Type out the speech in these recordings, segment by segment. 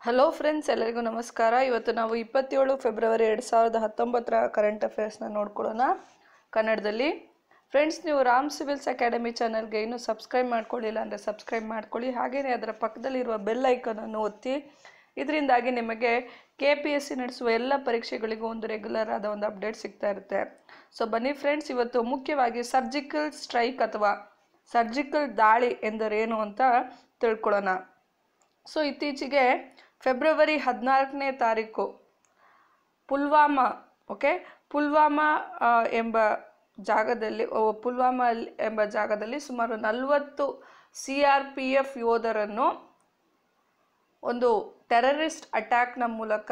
hello friends ಎಲ್ಲರಿಗೂ ನಮಸ್ಕಾರ ಇವತ್ತು ನಾವು ಇಪ್ಪತ್ತೇಳು ಫೆಬ್ರವರಿ ಎರಡು ಸಾವಿರದ ಹತ್ತೊಂಬತ್ತರ ಕರೆಂಟ್ ಅಫೇರ್ಸ್ನ ನೋಡ್ಕೊಳ್ಳೋಣ ಕನ್ನಡದಲ್ಲಿ ಫ್ರೆಂಡ್ಸ್ ನೀವು ರಾಮ್ ಸಿವಿಲ್ಸ್ ಅಕಾಡೆಮಿ ಚಾನಲ್ಗೆ ಇನ್ನೂ ಸಬ್ಸ್ಕ್ರೈಬ್ ಮಾಡ್ಕೊಳ್ಳಿಲ್ಲ ಅಂದರೆ ಸಬ್ಸ್ಕ್ರೈಬ್ ಮಾಡ್ಕೊಳ್ಳಿ ಹಾಗೆಯೇ ಅದರ ಪಕ್ಕದಲ್ಲಿರುವ ಬೆಲ್ ಐಕನನ್ನು ಒತ್ತಿ ಇದರಿಂದಾಗಿ ನಿಮಗೆ ಕೆ ಪಿ ಎಸ್ ಸಿ ನಡೆಸುವ ಎಲ್ಲ ಪರೀಕ್ಷೆಗಳಿಗೂ ಒಂದು ರೆಗ್ಯುಲರ್ ಆದ ಒಂದು ಅಪ್ಡೇಟ್ ಸಿಗ್ತಾ ಇರುತ್ತೆ ಸೊ ಬನ್ನಿ ಫ್ರೆಂಡ್ಸ್ ಇವತ್ತು ಮುಖ್ಯವಾಗಿ ಸರ್ಜಿಕಲ್ ಸ್ಟ್ರೈಕ್ ಅಥವಾ ಸರ್ಜಿಕಲ್ ದಾಳಿ ಎಂದರೇನು ಅಂತ ತಿಳ್ಕೊಳ್ಳೋಣ ಸೊ ಇತ್ತೀಚೆಗೆ ಫೆಬ್ರವರಿ ಹದಿನಾಲ್ಕನೇ ತಾರೀಕು ಪುಲ್ವಾಮಾ ಓಕೆ ಪುಲ್ವಾಮಾ ಆ, ಎಂಬ ಜಾಗದಲ್ಲಿ ಓ, ಪುಲ್ವಾಮಾ ಅಲ್- ಎಂಬ ಜಾಗದಲ್ಲಿ ಸುಮಾರು ನಲವತ್ತು ಸಿ ಆರ್ ಪಿ ಎಫ್ ಯೋಧರನ್ನು ಒಂದು ಟೆರರಿಸ್ಟ್ ಅಟ್ಯಾಕ್ನ ಮೂಲಕ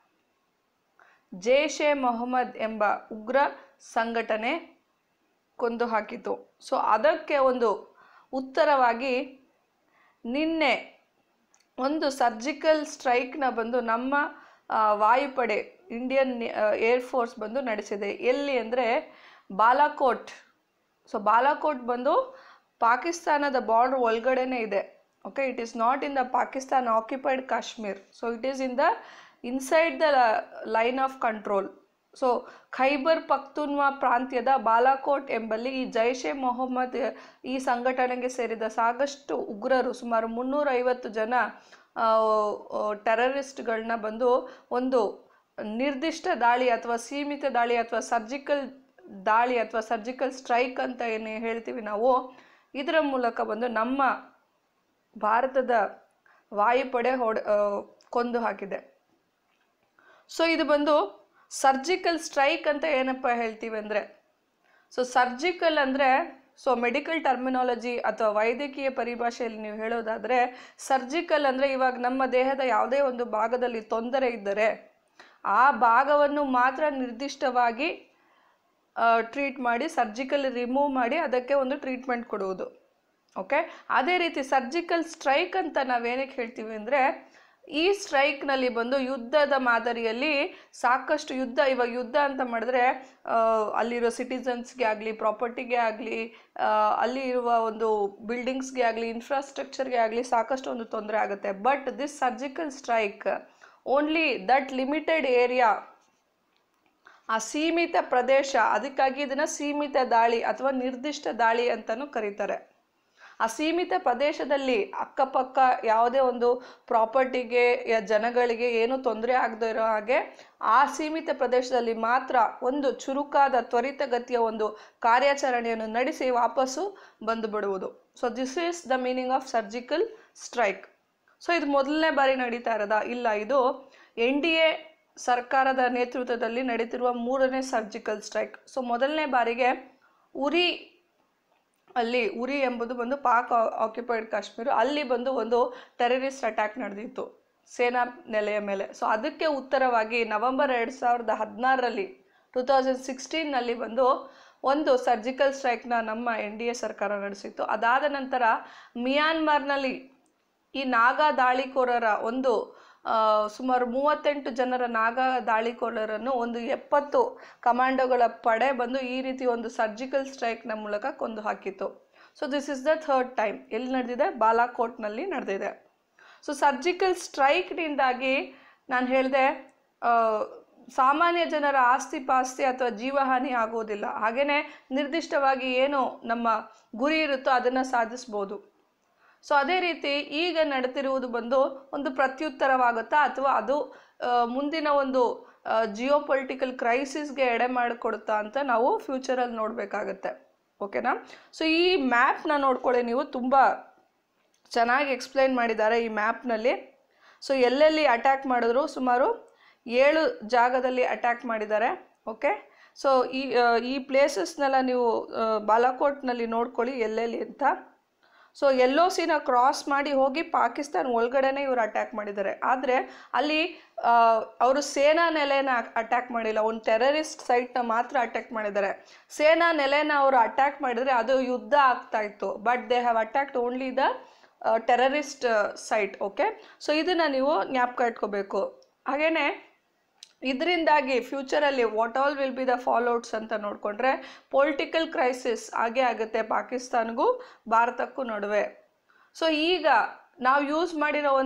ಜೈಷ್ ಎ ಮೊಹಮ್ಮದ್ ಎಂಬ ಉಗ್ರ ಸಂಘಟನೆ ಕೊಂದು ಹಾಕಿತು ಸೊ ಅದಕ್ಕೆ ಒಂದು ಉತ್ತರವಾಗಿ ನಿನ್ನೆ ಒಂದು ಸರ್ಜಿಕಲ್ ಸ್ಟ್ರೈಕ್ನ ಬಂದು ನಮ್ಮ ಆ, ವಾಯುಪಡೆ ಇಂಡಿಯನ್ ಏರ್ ಫೋರ್ಸ್ ಬಂದು ನಡೆಸಿದೆ ಎಲ್ಲಿ ಅಂದರೆ ಬಾಲಾಕೋಟ್ ಸೊ ಬಾಲಾಕೋಟ್ ಬಂದು ಪಾಕಿಸ್ತಾನದ ಬಾರ್ಡರ್ ಒಳಗಡೆನೇ ಇದೆ okay it is not in the Pakistan occupied Kashmir so it is in the inside the line of control so Khyber Pakhtunkhwa ಪ್ರಾಂತ್ಯದ ಬಾಲಾಕೋಟ್ ಎಂಬಲ್ಲಿ ಈ ಜೈಷ್ ಎ ಮೊಹಮ್ಮದ್ ಈ ಸಂಘಟನೆಗೆ ಸೇರಿದ ಸಾಕಷ್ಟು ಉಗ್ರರು ಸುಮಾರು ಮುನ್ನೂರೈವತ್ತು ಜನ ಟೆರರಿಸ್ಟ್ಗಳನ್ನ ಬಂದು ಒಂದು ನಿರ್ದಿಷ್ಟ ದಾಳಿ ಅಥವಾ ಸೀಮಿತ ದಾಳಿ ಅಥವಾ ಸರ್ಜಿಕಲ್ ದಾಳಿ ಅಥವಾ ಸರ್ಜಿಕಲ್ ಸ್ಟ್ರೈಕ್ ಅಂತ ಏನು ಹೇಳ್ತೀವಿ ನಾವು ಇದರ ಮೂಲಕ ಬಂದು ನಮ್ಮ ಭಾರತದ ವಾಯುಪಡೆ ಹೊಡ ಆ, ಕೊಂದು ಹಾಕಿದೆ ಸೊ ಇದು ಬಂದು ಸರ್ಜಿಕಲ್ ಸ್ಟ್ರೈಕ್ ಅಂತ ಏನಪ್ಪ ಹೇಳ್ತೀವಿ ಅಂದರೆ ಸೊ ಸರ್ಜಿಕಲ್ ಅಂದರೆ ಸೊ ಮೆಡಿಕಲ್ ಟರ್ಮಿನಾಲಜಿ ಅಥವಾ ವೈದ್ಯಕೀಯ ಪರಿಭಾಷೆಯಲ್ಲಿ ನೀವು ಹೇಳೋದಾದರೆ ಸರ್ಜಿಕಲ್ ಅಂದರೆ ಇವಾಗ ನಮ್ಮ ದೇಹದ ಯಾವುದೇ ಒಂದು ಭಾಗದಲ್ಲಿ ತೊಂದರೆ ಇದ್ದರೆ ಆ ಭಾಗವನ್ನು ಮಾತ್ರ ನಿರ್ದಿಷ್ಟವಾಗಿ ಟ್ರೀಟ್ ಮಾಡಿ ಸರ್ಜಿಕಲ್ ರಿಮೂವ್ ಮಾಡಿ ಅದಕ್ಕೆ ಒಂದು ಟ್ರೀಟ್ಮೆಂಟ್ ಕೊಡುವುದು ಓಕೆ ಅದೇ ರೀತಿ ಸರ್ಜಿಕಲ್ ಸ್ಟ್ರೈಕ್ ಅಂತ ನಾವೇನಕ್ಕೆ ಹೇಳ್ತೀವಿ ಅಂದರೆ ಈ ಸ್ಟ್ರೈಕ್ನಲ್ಲಿ ಬಂದು ಯುದ್ಧದ ಮಾದರಿಯಲ್ಲಿ ಸಾಕಷ್ಟು ಯುದ್ಧ ಇವಾಗ ಯುದ್ಧ ಅಂತ ಮಾಡಿದ್ರೆ ಆ, ಅಲ್ಲಿರೋ ಸಿಟಿಸನ್ಸ್ಗೆ ಆಗಲಿ ಪ್ರಾಪರ್ಟಿಗೆ ಆಗಲಿ ಅಲ್ಲಿ ಇರುವ ಒಂದು ಬಿಲ್ಡಿಂಗ್ಸ್ಗೆ ಆಗಲಿ ಇನ್ಫ್ರಾಸ್ಟ್ರಕ್ಚರ್ಗೆ ಆಗಲಿ ಸಾಕಷ್ಟು ಒಂದು ತೊಂದರೆ ಆಗುತ್ತೆ but this surgical strike only that limited area ಆ ಸೀಮಿತ ಪ್ರದೇಶ ಅದಕ್ಕಾಗಿ ಇದನ್ನು ಸೀಮಿತ ದಾಳಿ ಅಥವಾ ನಿರ್ದಿಷ್ಟ ದಾಳಿ ಅಂತಲೂ ಕರೀತಾರೆ ಆ ಸೀಮಿತ ಪ್ರದೇಶದಲ್ಲಿ ಅಕ್ಕಪಕ್ಕ ಯಾವುದೇ ಒಂದು ಪ್ರಾಪರ್ಟಿಗೆ ಯ ಜನಗಳಿಗೆ ಏನೂ ತೊಂದರೆ ಆಗದೇ ಇರೋ ಹಾಗೆ ಆ ಸೀಮಿತ ಪ್ರದೇಶದಲ್ಲಿ ಮಾತ್ರ ಒಂದು ಚುರುಕಾದ ತ್ವರಿತಗತಿಯ ಒಂದು ಕಾರ್ಯಾಚರಣೆಯನ್ನು ನಡೆಸಿ ವಾಪಸ್ಸು ಬಂದು ಬಿಡುವುದು so this is the meaning of surgical strike so ಇದು ಮೊದಲನೇ ಬಾರಿ ನಡೀತಾ ಇರೋದಾ ಇಲ್ಲ ಇದು ಎನ್ ಡಿ ಎ ಸರ್ಕಾರದ ನೇತೃತ್ವದಲ್ಲಿ ನಡೀತಿರುವ ಮೂರನೇ ಸರ್ಜಿಕಲ್ ಸ್ಟ್ರೈಕ್ ಸೊ ಮೊದಲನೇ ಬಾರಿಗೆ ಉರಿ ಅಲ್ಲಿ ಉರಿ ಎಂಬುದು ಬಂದು ಪಾಕ್ ಆಕ್ಯುಪೈಡ್ ಕಾಶ್ಮೀರ ಅಲ್ಲಿ ಬಂದು ಒಂದು ಟೆರರಿಸ್ಟ್ ಅಟ್ಯಾಕ್ ನಡೆದಿತ್ತು ಸೇನಾ ನೆಲೆಯ ಮೇಲೆ ಸೊ ಅದಕ್ಕೆ ಉತ್ತರವಾಗಿ ನವೆಂಬರ್ ಎರಡು ಸಾವಿರದ ಹದಿನಾರರಲ್ಲಿ ಟೂ ತೌಸಂಡ್ ಸಿಕ್ಸ್ಟೀನ್ನಲ್ಲಿ ಬಂದು ಒಂದು ಸರ್ಜಿಕಲ್ ಸ್ಟ್ರೈಕ್ನ ನಮ್ಮ ಎನ್ ಡಿ ಎ ಸರ್ಕಾರ ನಡೆಸಿತ್ತು ಅದಾದ ನಂತರ ಮಿಯಾನ್ಮಾರ್ನಲ್ಲಿ ಈ ನಾಗಾ ದಾಳಿಕೋರರ ಒಂದು ಆ, ಸುಮಾರು ಮೂವತ್ತೆಂಟು ಜನರ ನಾಗಾ ದಾಳಿಕೋರರನ್ನು ಒಂದು ಎಪ್ಪತ್ತು ಕಮಾಂಡೋಗಳ ಪಡೆ ಬಂದು ಈ ರೀತಿ ಒಂದು ಸರ್ಜಿಕಲ್ ಸ್ಟ್ರೈಕ್ನ ಮೂಲಕ ಕೊಂದು ಹಾಕಿತ್ತು so this is the third time ಎಲ್ಲಿ ನಡೆದಿದೆ ಬಾಲಾಕೋಟ್ನಲ್ಲಿ ನಡೆದಿದೆ ಸೊ ಸರ್ಜಿಕಲ್ ಸ್ಟ್ರೈಕ್ನಿಂದಾಗಿ ನಾನು ಹೇಳಿದೆ ಸಾಮಾನ್ಯ ಜನರ ಆಸ್ತಿ ಪಾಸ್ತಿ ಅಥವಾ ಜೀವಹಾನಿ ಆಗುವುದಿಲ್ಲ ಹಾಗೆಯೇ ನಿರ್ದಿಷ್ಟವಾಗಿ ಏನು ನಮ್ಮ ಗುರಿ ಇರುತ್ತೋ ಅದನ್ನು ಸಾಧಿಸ್ಬೋದು ಸೊ ಅದೇ ರೀತಿ ಈಗ ನಡೆತಿರುವುದು ಬಂದು ಒಂದು ಪ್ರತ್ಯುತ್ತರವಾಗುತ್ತಾ ಅಥವಾ ಅದು ಆ, ಮುಂದಿನ ಒಂದು ಜಿಯೋ ಪೊಲಿಟಿಕಲ್ ಕ್ರೈಸಿಸ್ಗೆ ಎಡೆ ಮಾಡಿಕೊಡುತ್ತಾ ಅಂತ ನಾವು ಫ್ಯೂಚರಲ್ಲಿ ನೋಡಬೇಕಾಗತ್ತೆ ಓಕೆನಾ ಸೊ ಈ ಮ್ಯಾಪ್ನ ನೋಡ್ಕೊಳ್ಳಿ ನೀವು ತುಂಬ ಚೆನ್ನಾಗಿ ಎಕ್ಸ್ಪ್ಲೈನ್ ಮಾಡಿದ್ದಾರೆ ಈ ಮ್ಯಾಪ್ನಲ್ಲಿ ಸೊ ಎಲ್ಲೆಲ್ಲಿ ಅಟ್ಯಾಕ್ ಮಾಡಿದ್ರು ಸುಮಾರು ಏಳು ಜಾಗದಲ್ಲಿ ಅಟ್ಯಾಕ್ ಮಾಡಿದ್ದಾರೆ ಓಕೆ ಸೊ ಈ ಆ, ಈ ಪ್ಲೇಸಸ್ನೆಲ್ಲ ನೀವು ಆ, ಬಾಲಾಕೋಟ್ನಲ್ಲಿ ನೋಡ್ಕೊಳ್ಳಿ ಎಲ್ಲೆಲ್ಲಿ ಅಂತ ಸೊ ಎಲ್ ಒ ಸಿನ ಕ್ರಾಸ್ ಮಾಡಿ ಹೋಗಿ ಪಾಕಿಸ್ತಾನ ಒಳಗಡೆನೆ ಇವರು ಅಟ್ಯಾಕ್ ಮಾಡಿದ್ದಾರೆ ಆದರೆ ಅಲ್ಲಿ ಅವರು ಸೇನಾ ನೆಲೆನ ಅಟ್ಯಾಕ್ ಮಾಡಿಲ್ಲ ಒಂದು ಟೆರರಿಸ್ಟ್ ಸೈಟ್ನ ಮಾತ್ರ ಅಟ್ಯಾಕ್ ಮಾಡಿದ್ದಾರೆ ಸೇನಾ ನೆಲೆನ ಅವರು ಅಟ್ಯಾಕ್ ಮಾಡಿದರೆ ಅದು ಯುದ್ಧ ಆಗ್ತಾ ಇತ್ತು but they have attacked only the terrorist site okay so ಇದನ್ನು ನೀವು ಜ್ಞಾಪಕ ಇಟ್ಕೋಬೇಕು ಹಾಗೆಯೇ ಇದರಿಂದಾಗಿ ಫ್ಯೂಚರಲ್ಲಿ what all will be the fallouts ಅಂತ ನೋಡಿಕೊಂಡ್ರೆ ಪೊಲಿಟಿಕಲ್ ಕ್ರೈಸಿಸ್ ಆಗೇ ಆಗುತ್ತೆ ಪಾಕಿಸ್ತಾನ್ಗೂ ಭಾರತಕ್ಕೂ ನಡುವೆ ಸೊ ಈಗ ನಾವು ಯೂಸ್ ಮಾಡಿರೋ ಒಂದು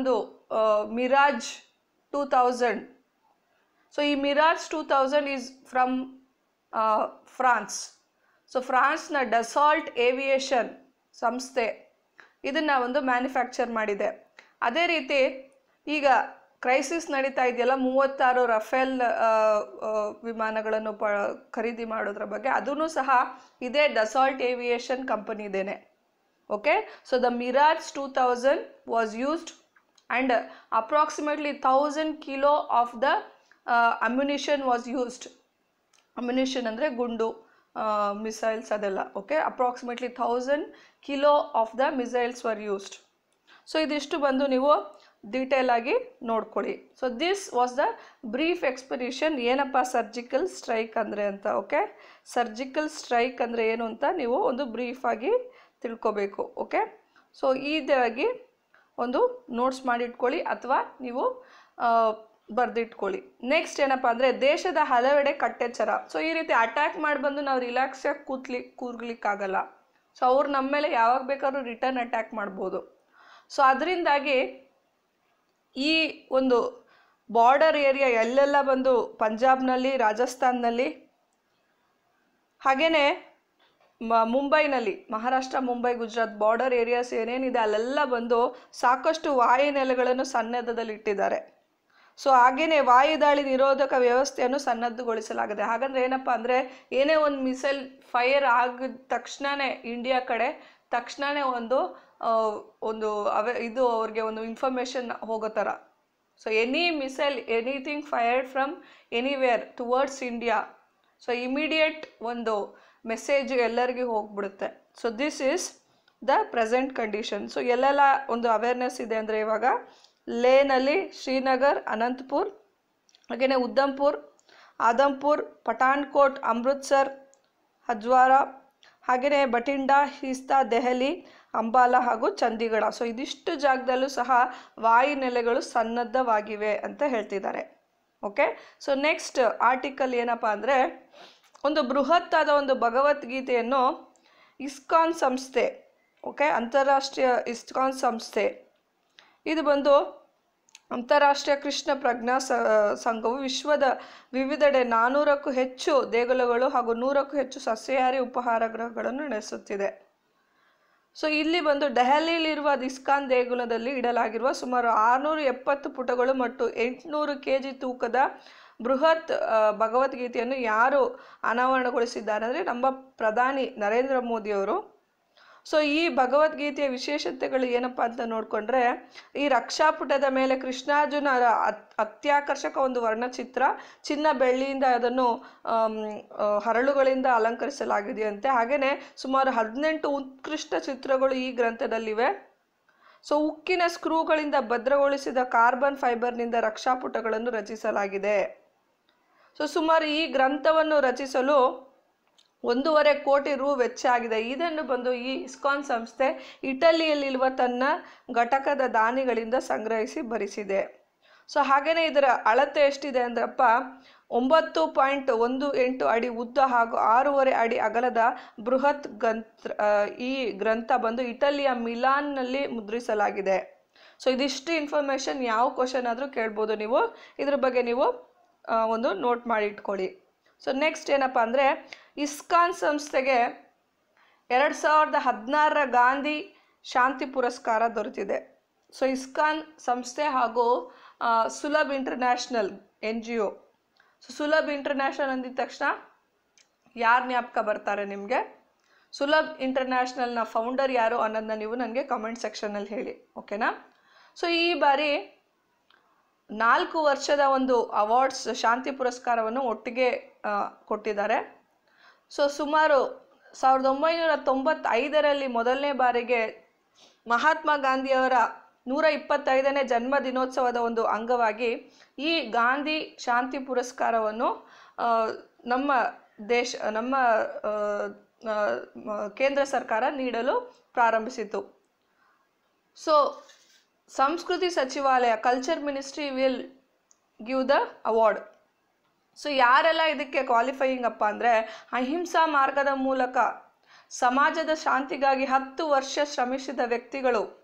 ಮಿರಾಜ್ ಟೂ ತೌಸಂಡ್ ಸೊ ಈ Mirage two thousand is from France so ಫ್ರಾನ್ಸ್ನ ಡಸಾಲ್ಟ್ ಏವಿಯೇಷನ್ ಸಂಸ್ಥೆ ಇದನ್ನು ಒಂದು ಮ್ಯಾನುಫ್ಯಾಕ್ಚರ್ ಮಾಡಿದೆ ಅದೇ ರೀತಿ ಈಗ ಕ್ರೈಸಿಸ್ ನಡೀತಾ ಇದೆಯಲ್ಲ ಮೂವತ್ತಾರು ರಫೇಲ್ ಆ, ಆ, ವಿಮಾನಗಳನ್ನು ಪ ಖರೀದಿ ಮಾಡೋದ್ರ ಬಗ್ಗೆ ಅದೂ ಸಹ ಇದೇ ಡಸಾಲ್ಟ್ ಏವಿಯೇಷನ್ ಕಂಪನಿದೇನೆ okay so the mirage 2000 was used and uh, approximately 1000 kilo of the uh, ammunition was used ammunition ಅಂದರೆ ಗುಂಡು ಮಿಸೈಲ್ಸ್ ಅದೆಲ್ಲ okay approximately thousand kilo of the missiles were used so ಇದಿಷ್ಟು ಬಂದು ನೀವು ಡೀಟೇಲ್ ಆಗಿ ನೋಡ್ಕೊಳ್ಳಿ so this was the brief explanation ಏನಪ್ಪ surgical strike ಅಂದರೆ ಅಂತ ಓಕೆ ಸರ್ಜಿಕಲ್ ಸ್ಟ್ರೈಕ್ ಅಂದರೆ ಏನು ಅಂತ ನೀವು ಒಂದು ಬ್ರೀಫ್ ಆಗಿ ತಿಳ್ಕೊಬೇಕು ಓಕೆ ಸೊ ಇದಾಗಿ ಒಂದು ನೋಟ್ಸ್ ಮಾಡಿಟ್ಕೊಳ್ಳಿ ಅಥವಾ ನೀವು ಬರೆದಿಟ್ಕೊಳ್ಳಿ ನೆಕ್ಸ್ಟ್ ಏನಪ್ಪ ಅಂದರೆ ದೇಶದ ಹಲವೆಡೆ ಕಟ್ಟೆಚ್ಚರ ಸೊ ಈ ರೀತಿ ಅಟ್ಯಾಕ್ ಮಾಡಿ ಬಂದು ನಾವು ರಿಲ್ಯಾಕ್ಸಾಗಿ ಕೂತ್ಲಿ ಕೂರ್ಗ್ಲಿಕ್ಕಾಗಲ್ಲ ಸೊ ಅವ್ರು ನಮ್ಮ ಮೇಲೆ ಯಾವಾಗ ಬೇಕಾದ್ರೂ ರಿಟರ್ನ್ ಅಟ್ಯಾಕ್ ಮಾಡ್ಬೋದು ಸೊ ಅದರಿಂದಾಗಿ ಈ ಒಂದು ಬಾರ್ಡರ್ ಏರಿಯಾ ಎಲ್ಲೆಲ್ಲ ಬಂದು ಪಂಜಾಬ್ನಲ್ಲಿ ರಾಜಸ್ಥಾನ್ನಲ್ಲಿ ಹಾಗೆಯೇ ಮ ಮುಂಬೈನಲ್ಲಿ ಮಹಾರಾಷ್ಟ್ರ ಮುಂಬೈ ಗುಜರಾತ್ ಬಾರ್ಡರ್ ಏರಿಯಾಸ್ ಏನೇನಿದೆ ಅಲ್ಲೆಲ್ಲ ಬಂದು ಸಾಕಷ್ಟು ವಾಯುನೆಲೆಗಳನ್ನು ಸನ್ನದ್ಧದಲ್ಲಿ ಇಟ್ಟಿದ್ದಾರೆ ಸೊ ಹಾಗೆಯೇ ವಾಯುದಾಳಿ ನಿರೋಧಕ ವ್ಯವಸ್ಥೆಯನ್ನು ಸನ್ನದ್ಧಗೊಳಿಸಲಾಗಿದೆ ಹಾಗಂದ್ರೆ ಏನಪ್ಪ ಅಂದರೆ ಏನೇ ಒಂದು ಮಿಸೈಲ್ ಫೈರ್ ಆಗಿದ ತಕ್ಷಣವೇ ಇಂಡಿಯಾ ಕಡೆ ತಕ್ಷಣವೇ ಒಂದು ಆ, ಒಂದು ಅವೆ ಇದು ಅವ್ರಿಗೆ ಒಂದು ಇನ್ಫಾರ್ಮೇಷನ್ ಹೋಗೋ ಥರ so any missile anything fired from anywhere towards India so immediate ಒಂದು ಮೆಸೇಜ್ ಎಲ್ಲರಿಗೂ ಹೋಗ್ಬಿಡುತ್ತೆ so this is the present condition so ಎಲ್ಲೆಲ್ಲ ಒಂದು ಅವೇರ್ನೆಸ್ ಇದೆ ಅಂದರೆ ಇವಾಗ ಲೇನಲ್ಲಿ ಶ್ರೀನಗರ್ ಅನಂತಪುರ್ ಹಾಗೆಯೇ ಉದ್ದಂಪುರ್ ಆದಂಪುರ್ ಪಠಾಣ್ಕೋಟ್ ಅಮೃತ್ಸರ್ ಹಜ್ವಾರ ಹಾಗೆಯೇ ಬಟಿಂಡಾ ಹಿಸ್ತಾ ದೆಹಲಿ ಅಂಬಾಲ ಹಾಗೂ ಚಂಡೀಗಢ ಸೊ ಇದಿಷ್ಟು ಜಾಗದಲ್ಲೂ ಸಹ ವಾಯುನೆಲೆಗಳು ಸನ್ನದ್ಧವಾಗಿವೆ ಅಂತ ಹೇಳ್ತಿದ್ದಾರೆ ಓಕೆ ಸೊ ನೆಕ್ಸ್ಟ್ ಆರ್ಟಿಕಲ್ ಏನಪ್ಪ ಅಂದರೆ ಒಂದು ಬೃಹತ್ತಾದ ಒಂದು ಭಗವದ್ಗೀತೆಯನ್ನು ಇಸ್ಕಾನ್ ಸಂಸ್ಥೆ ಓಕೆ ಅಂತಾರಾಷ್ಟ್ರೀಯ ಇಸ್ಕಾನ್ ಸಂಸ್ಥೆ ಇದು ಬಂದು ಅಂತಾರಾಷ್ಟ್ರೀಯ ಕೃಷ್ಣ ಪ್ರಜ್ಞಾ ಸ- ಸಂಘವು ವಿಶ್ವದ ವಿವಿಧೆಡೆ ನಾನ್ನೂರಕ್ಕೂ ಹೆಚ್ಚು ದೇಗುಲಗಳು ಹಾಗೂ ನೂರಕ್ಕೂ ಹೆಚ್ಚು ಸಸ್ಯಾಹಾರಿ ಉಪಹಾರ ಗೃಹಗಳನ್ನು ನಡೆಸುತ್ತಿದೆ ಸೊ ಇಲ್ಲಿ ಬಂದು ದೆಹಲಿಯಲ್ಲಿರುವ ಇಸ್ಕಾನ್ ದೇಗುಲದಲ್ಲಿ ಇಡಲಾಗಿರುವ ಸುಮಾರು ಆರುನೂರ ಎಪ್ಪತ್ತು ಪುಟಗಳು ಮತ್ತು ಎಂಟುನೂರು ಕೆ ಜಿ ತೂಕದ ಬೃಹತ್ ಆ, ಭಗವದ್ಗೀತೆಯನ್ನು ಯಾರು ಅನಾವರಣಗೊಳಿಸಿದ್ದಾರೆ ಅಂದರೆ ನಮ್ಮ ಪ್ರಧಾನಿ ನರೇಂದ್ರ ಮೋದಿಯವರು ಸೊ ಈ ಭಗವದ್ಗೀತೆಯ ವಿಶೇಷತೆಗಳು ಏನಪ್ಪ ಅಂತ ನೋಡಿಕೊಂಡ್ರೆ ಈ ರಕ್ಷಾಪುಟದ ಮೇಲೆ ಕೃಷ್ಣಾರ್ಜುನರ ಅತ್- ಅತ್ಯಾಕರ್ಷಕ ಒಂದು ವರ್ಣಚಿತ್ರ ಚಿನ್ನ ಬೆಳ್ಳಿಯಿಂದ ಅದನ್ನು ಆಮ್, ಆ, ಹರಳುಗಳಿಂದ ಅಲಂಕರಿಸಲಾಗಿದೆಯಂತೆ ಹಾಗೆಯೇ ಸುಮಾರು ಹದಿನೆಂಟು ಉತ್ಕೃಷ್ಟ ಚಿತ್ರಗಳು ಈ ಗ್ರಂಥದಲ್ಲಿವೆ ಸೊ ಉಕ್ಕಿನ ಸ್ಕ್ರೂಗಳಿಂದ ಭದ್ರಗೊಳಿಸಿದ ಕಾರ್ಬನ್ ಫೈಬರ್ನಿಂದ ರಕ್ಷಾಪುಟಗಳನ್ನು ರಚಿಸಲಾಗಿದೆ ಸೊ ಸುಮಾರು ಈ ಗ್ರಂಥವನ್ನು ರಚಿಸಲು ಒಂದೂವರೆ ಕೋಟಿ ರು ವೆಚ್ಚ ಆಗಿದೆ ಇದನ್ನು ಬಂದು ಈ ಇಸ್ಕಾನ್ ಸಂಸ್ಥೆ ಇಟಲಿಯಲ್ಲಿರುವ ತನ್ನ ಘಟಕದ ದಾನಿಗಳಿಂದ ಸಂಗ್ರಹಿಸಿ ಭರಿಸಿದೆ ಸೊ ಹಾಗೆಯೇ ಇದರ ಅಳತೆ ಎಷ್ಟಿದೆ ಅಂದ್ರಪ್ಪ ಒಂಬತ್ತು ಪಾಯಿಂಟ್ ಒಂದು ಎಂಟು ಅಡಿ ಉದ್ದ ಹಾಗೂ ಆರೂವರೆ ಅಡಿ ಅಗಲದ ಬೃಹತ್ ಗ್ರಂಥ ಆ, ಈ ಗ್ರಂಥ ಬಂದು ಇಟಲಿಯ ಮಿಲಾನ್ನಲ್ಲಿ ಮುದ್ರಿಸಲಾಗಿದೆ ಸೊ ಇದಿಷ್ಟು ಇನ್ಫಾರ್ಮೇಷನ್ ಯಾವ ಕ್ವಶನ್ ಆದರೂ ಕೇಳ್ಬೋದು ನೀವು ಇದ್ರ ಬಗ್ಗೆ ನೀವು ಆ, ಒಂದು ನೋಟ್ ಮಾಡಿ ಇಟ್ಕೊಳ್ಳಿ ಸೊ ನೆಕ್ಸ್ಟ್ ಏನಪ್ಪ ಅಂದರೆ ಇಸ್ಕಾನ್ ಸಂಸ್ಥೆಗೆ ಎರಡು ಸಾವಿರದ ಹದಿನಾರರ ಗಾಂಧಿ ಶಾಂತಿ ಪುರಸ್ಕಾರ ದೊರೆತಿದೆ ಸೊ ಇಸ್ಕಾನ್ ಸಂಸ್ಥೆ ಹಾಗೂ ಆ, Sulabh international N G O so Sulabh international ಅಂದಿದ ತಕ್ಷಣ ಯಾರು ಜ್ಞಾಪಕ ಬರ್ತಾರೆ ನಿಮಗೆ ಸುಲಭ್ ಇಂಟರ್ನ್ಯಾಷನಲ್ನ ಫೌಂಡರ್ ಯಾರು ಅನ್ನೋದನ್ನ ನೀವು ನನಗೆ ಕಮೆಂಟ್ ಸೆಕ್ಷನಲ್ಲಿ ಹೇಳಿ ಓಕೆನಾ ಸೊ ಈ ಬಾರಿ ನಾಲ್ಕು ವರ್ಷದ ಒಂದು ಅವಾರ್ಡ್ಸ್ ಶಾಂತಿ ಪುರಸ್ಕಾರವನ್ನು ಒಟ್ಟಿಗೆ ಆ, ಕೊಟ್ಟಿದ್ದಾರೆ ಸೊ ಸುಮಾರು ಸಾವಿರದ ಒಂಬೈನೂರ ತೊಂಬತ್ತೈದರಲ್ಲಿ ಮೊದಲನೇ ಬಾರಿಗೆ ಮಹಾತ್ಮ ಗಾಂಧಿಯವರ ನೂರ ಇಪ್ಪತ್ತೈದನೇ ಜನ್ಮ ದಿನೋತ್ಸವದ ಒಂದು ಅಂಗವಾಗಿ ಈ ಗಾಂಧಿ ಶಾಂತಿ ಪುರಸ್ಕಾರವನ್ನು ಆ, ನಮ್ಮ ದೇಶ ನಮ್ಮ ಆ, ಆ, ಮ- ಕೇಂದ್ರ ಸರ್ಕಾರ ನೀಡಲು ಪ್ರಾರಂಭಿಸಿತು ಸೊ ಸಂಸ್ಕೃತಿ ಸಚಿವಾಲಯ culture ministry will give the award so ಯಾರೆಲ್ಲ ಇದಕ್ಕೆ ಕ್ವಾಲಿಫೈಯಿಂಗ್ ಅಪ್ಪ ಅಂದರೆ ಅಹಿಂಸಾ ಮಾರ್ಗದ ಮೂಲಕ ಸಮಾಜದ ಶಾಂತಿಗಾಗಿ ಹತ್ತು ವರ್ಷ ಶ್ರಮಿಸಿದ ವ್ಯಕ್ತಿಗಳು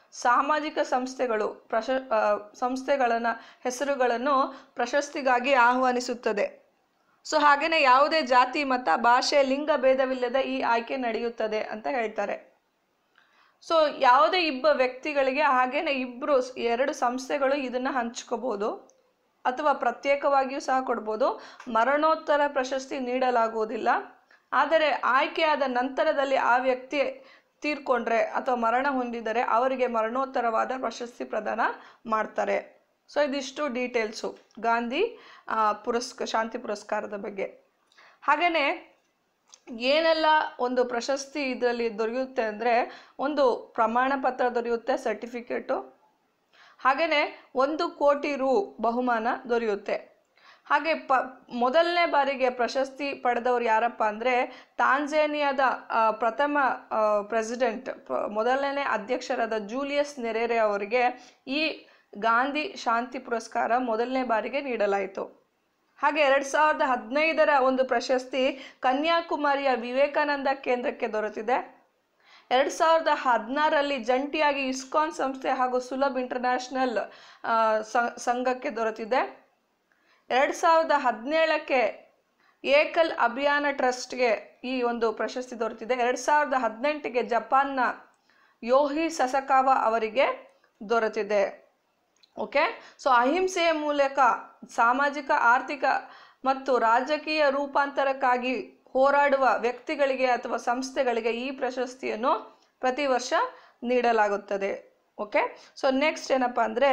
ಸಾಮಾಜಿಕ ಸಂಸ್ಥೆಗಳು ಪ್ರಶ ಆ, ಸಂಸ್ಥೆಗಳನ್ನ ಹೆಸರುಗಳನ್ನು ಪ್ರಶಸ್ತಿಗಾಗಿ ಆಹ್ವಾನಿಸುತ್ತದೆ ಸೊ ಹಾಗೆಯೇ ಯಾವುದೇ ಜಾತಿ ಮತ ಭಾಷೆ ಲಿಂಗ ಭೇದವಿಲ್ಲದ ಈ ಆಯ್ಕೆ ನಡೆಯುತ್ತದೆ ಅಂತ ಹೇಳ್ತಾರೆ ಸೊ ಯಾವುದೇ ಇಬ್ಬ ವ್ಯಕ್ತಿಗಳಿಗೆ ಹಾಗೇನೆ ಇಬ್ಬರು ಎರಡು ಸಂಸ್ಥೆಗಳು ಇದನ್ನು ಹಂಚ್ಕೋಬೋದು ಅಥವಾ ಪ್ರತ್ಯೇಕವಾಗಿಯೂ ಸಹ ಕೊಡ್ಬೋದು ಮರಣೋತ್ತರ ಪ್ರಶಸ್ತಿ ನೀಡಲಾಗುವುದಿಲ್ಲ ಆದರೆ ಆಯ್ಕೆಯಾದ ನಂತರದಲ್ಲಿ ಆ ವ್ಯಕ್ತಿ ತೀರ್ಕೊಂಡ್ರೆ ಅಥವಾ ಮರಣ ಹೊಂದಿದರೆ ಅವರಿಗೆ ಮರಣೋತ್ತರವಾದ ಪ್ರಶಸ್ತಿ ಪ್ರದಾನ ಮಾಡ್ತಾರೆ ಸೊ ಇದಿಷ್ಟು ಡೀಟೇಲ್ಸು ಗಾಂಧಿ ಆ, ಪುರಸ್ಕ ಶಾಂತಿ ಪುರಸ್ಕಾರದ ಬಗ್ಗೆ ಹಾಗೆಯೇ ಏನೆಲ್ಲ ಒಂದು ಪ್ರಶಸ್ತಿ ಇದರಲ್ಲಿ ದೊರೆಯುತ್ತೆ ಅಂದರೆ ಒಂದು ಪ್ರಮಾಣ ಪತ್ರ ದೊರೆಯುತ್ತೆ ಸರ್ಟಿಫಿಕೇಟು ಹಾಗೆಯೇ ಒಂದು ಕೋಟಿ ರು ಬಹುಮಾನ ದೊರೆಯುತ್ತೆ ಹಾಗೆ ಪ ಮೊದಲನೇ ಬಾರಿಗೆ ಪ್ರಶಸ್ತಿ ಪಡೆದವರು ಯಾರಪ್ಪ ಅಂದರೆ ತಾಂಜೇನಿಯಾದ ಆ, ಪ್ರಥಮ ಪ್ರೆಸಿಡೆಂಟ್ ಮೊದಲನೇ ಅಧ್ಯಕ್ಷರಾದ ಜೂಲಿಯಸ್ ನೆರೆರೆ ಅವರಿಗೆ ಈ ಗಾಂಧಿ ಶಾಂತಿ ಪುರಸ್ಕಾರ ಮೊದಲನೇ ಬಾರಿಗೆ ನೀಡಲಾಯಿತು ಹಾಗೆ ಎರಡು ಸಾವಿರದ ಹದಿನೈದರ ಒಂದು ಪ್ರಶಸ್ತಿ ಕನ್ಯಾಕುಮಾರಿಯ ವಿವೇಕಾನಂದ ಕೇಂದ್ರಕ್ಕೆ ದೊರೆತಿದೆ ಎರಡು ಸಾವಿರದ ಹದಿನಾರರಲ್ಲಿ ಜಂಟಿಯಾಗಿ ಇಸ್ಕಾನ್ ಸಂಸ್ಥೆ ಹಾಗೂ ಸುಲಭ್ ಇಂಟರ್ನ್ಯಾಷನಲ್ ಆ, ಸ- ಸಂಘಕ್ಕೆ ದೊರೆತಿದೆ ಎರಡು ಸಾವಿರದ ಹದಿನೇಳಕ್ಕೆ ಏಕಲ್ ಅಭಿಯಾನ ಟ್ರಸ್ಟ್ಗೆ ಈ ಒಂದು ಪ್ರಶಸ್ತಿ ದೊರೆತಿದೆ ಎರಡು ಸಾವಿರದ ಹದಿನೆಂಟಿಗೆ ಜಪಾನ್ನ ಯೋಹಿ ಸಸಕಾವ ಅವರಿಗೆ ದೊರೆತಿದೆ ಓಕೆ ಸೊ ಅಹಿಂಸೆಯ ಮೂಲಕ ಸಾಮಾಜಿಕ ಆರ್ಥಿಕ ಮತ್ತು ರಾಜಕೀಯ ರೂಪಾಂತರಕ್ಕಾಗಿ ಹೋರಾಡುವ ವ್ಯಕ್ತಿಗಳಿಗೆ ಅಥವಾ ಸಂಸ್ಥೆಗಳಿಗೆ ಈ ಪ್ರಶಸ್ತಿಯನ್ನು ಪ್ರತಿ ವರ್ಷ ನೀಡಲಾಗುತ್ತದೆ ಓಕೆ ಸೊ ನೆಕ್ಸ್ಟ್ ಏನಪ್ಪ ಅಂದರೆ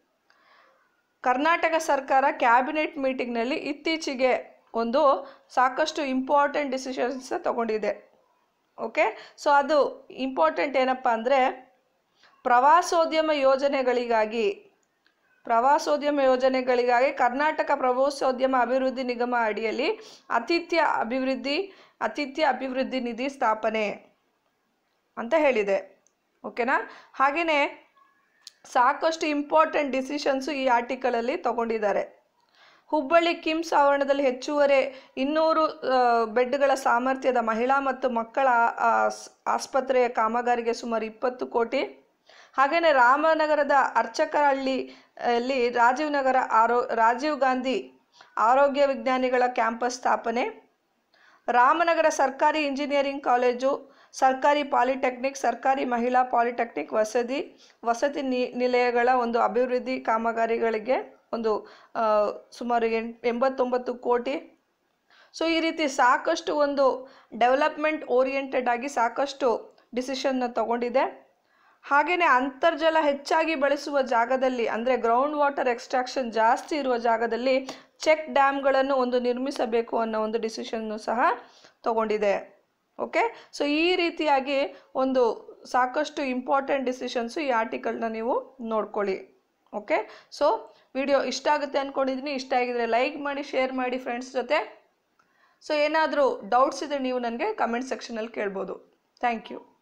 ಕರ್ನಾಟಕ ಸರ್ಕಾರ ಕ್ಯಾಬಿನೆಟ್ ಮೀಟಿಂಗ್ನಲ್ಲಿ ಇತ್ತೀಚೆಗೆ ಒಂದು ಸಾಕಷ್ಟು ಇಂಪಾರ್ಟೆಂಟ್ ಡಿಸಿಷನ್ಸ್ ತಗೊಂಡಿದೆ ಓಕೆ ಸೊ ಅದು ಇಂಪಾರ್ಟೆಂಟ್ ಏನಪ್ಪ ಅಂದರೆ ಪ್ರವಾಸೋದ್ಯಮ ಯೋಜನೆಗಳಿಗಾಗಿ ಪ್ರವಾಸೋದ್ಯಮ ಯೋಜನೆಗಳಿಗಾಗಿ ಕರ್ನಾಟಕ ಪ್ರವಾಸೋದ್ಯಮ ಅಭಿವೃದ್ಧಿ ನಿಗಮ ಅಡಿಯಲ್ಲಿ ಆತಿಥ್ಯ ಅಭಿವೃದ್ಧಿ ಆತಿಥ್ಯ ಅಭಿವೃದ್ಧಿ ನಿಧಿ ಸ್ಥಾಪನೆ ಅಂತ ಹೇಳಿದೆ ಓಕೆನಾ ಹಾಗೆಯೇ ಸಾಕಷ್ಟು ಇಂಪಾರ್ಟೆಂಟ್ ಡಿಸಿಷನ್ಸು ಈ ಆರ್ಟಿಕಲಲ್ಲಿ ತಗೊಂಡಿದ್ದಾರೆ ಹುಬ್ಬಳ್ಳಿ ಕಿಮ್ಸ್ ಆವರಣದಲ್ಲಿ ಹೆಚ್ಚುವರಿ ಇನ್ನೂರು ಆ, ಬೆಡ್ಗಳ ಸಾಮರ್ಥ್ಯದ ಮಹಿಳಾ ಮತ್ತು ಮಕ್ಕಳ ಆ, ಸ್- ಆಸ್ಪತ್ರೆಯ ಕಾಮಗಾರಿಗೆ ಸುಮಾರು ಇಪ್ಪತ್ತು ಕೋಟಿ ಹಾಗೆಯೇ ರಾಮನಗರದ ಅರ್ಚಕರಹಳ್ಳಿ ಅಲ್ಲಿ ರಾಜೀವ್ ನಗರ ಆರೋ ರಾಜೀವ್ ಗಾಂಧಿ ಆರೋಗ್ಯ ವಿಜ್ಞಾನಿಗಳ ಕ್ಯಾಂಪಸ್ ಸ್ಥಾಪನೆ ರಾಮನಗರ ಸರ್ಕಾರಿ ಇಂಜಿನಿಯರಿಂಗ್ ಕಾಲೇಜು ಸರ್ಕಾರಿ ಪಾಲಿಟೆಕ್ನಿಕ್ ಸರ್ಕಾರಿ ಮಹಿಳಾ ಪಾಲಿಟೆಕ್ನಿಕ್ ವಸತಿ ವಸತಿ ನಿ ನಿಲಯಗಳ ಒಂದು ಅಭಿವೃದ್ಧಿ ಕಾಮಗಾರಿಗಳಿಗೆ ಒಂದು ಆ, ಸುಮಾರು ಎಂಟ್ ಎಂಬತ್ತೊಂಬತ್ತು ಕೋಟಿ ಸೊ ಈ ರೀತಿ ಸಾಕಷ್ಟು ಒಂದು ಡೆವಲಪ್ಮೆಂಟ್ ಓರಿಯೆಂಟೆಡ್ ಆಗಿ ಸಾಕಷ್ಟು ಡಿಸಿಷನ್ನ ತಗೊಂಡಿದೆ ಹಾಗೆಯೇ ಅಂತರ್ಜಲ ಹೆಚ್ಚಾಗಿ ಬಳಸುವ ಜಾಗದಲ್ಲಿ ಅಂದರೆ ಗ್ರೌಂಡ್ ವಾಟರ್ ಎಕ್ಸ್ಟ್ರಾಕ್ಷನ್ ಜಾಸ್ತಿ ಇರುವ ಜಾಗದಲ್ಲಿ ಚೆಕ್ ಡ್ಯಾಮ್ಗಳನ್ನು ಒಂದು ನಿರ್ಮಿಸಬೇಕು ಅನ್ನೋ ಒಂದು ಡಿಸಿಷನ್ನು ಸಹ ತಗೊಂಡಿದೆ ಓಕೆ ಸೊ ಈ ರೀತಿಯಾಗಿ ಒಂದು ಸಾಕಷ್ಟು ಇಂಪಾರ್ಟೆಂಟ್ ಡಿಸಿಷನ್ಸು ಈ ಆರ್ಟಿಕಲ್ನ ನೀವು ನೋಡ್ಕೊಳ್ಳಿ ಓಕೆ ಸೊ ವಿಡಿಯೋ ಇಷ್ಟ ಆಗುತ್ತೆ ಅಂದ್ಕೊಂಡಿದ್ದೀನಿ ಇಷ್ಟ ಆಗಿದ್ರೆ ಲೈಕ್ ಮಾಡಿ ಶೇರ್ ಮಾಡಿ ಫ್ರೆಂಡ್ಸ್ ಜೊತೆ ಸೊ ಏನಾದರೂ ಡೌಟ್ಸ್ ಇದ್ದರೆ ನೀವು ನನಗೆ ಕಮೆಂಟ್ ಸೆಕ್ಷನಲ್ಲಿ ಕೇಳ್ಬೋದು ಥ್ಯಾಂಕ್ ಯು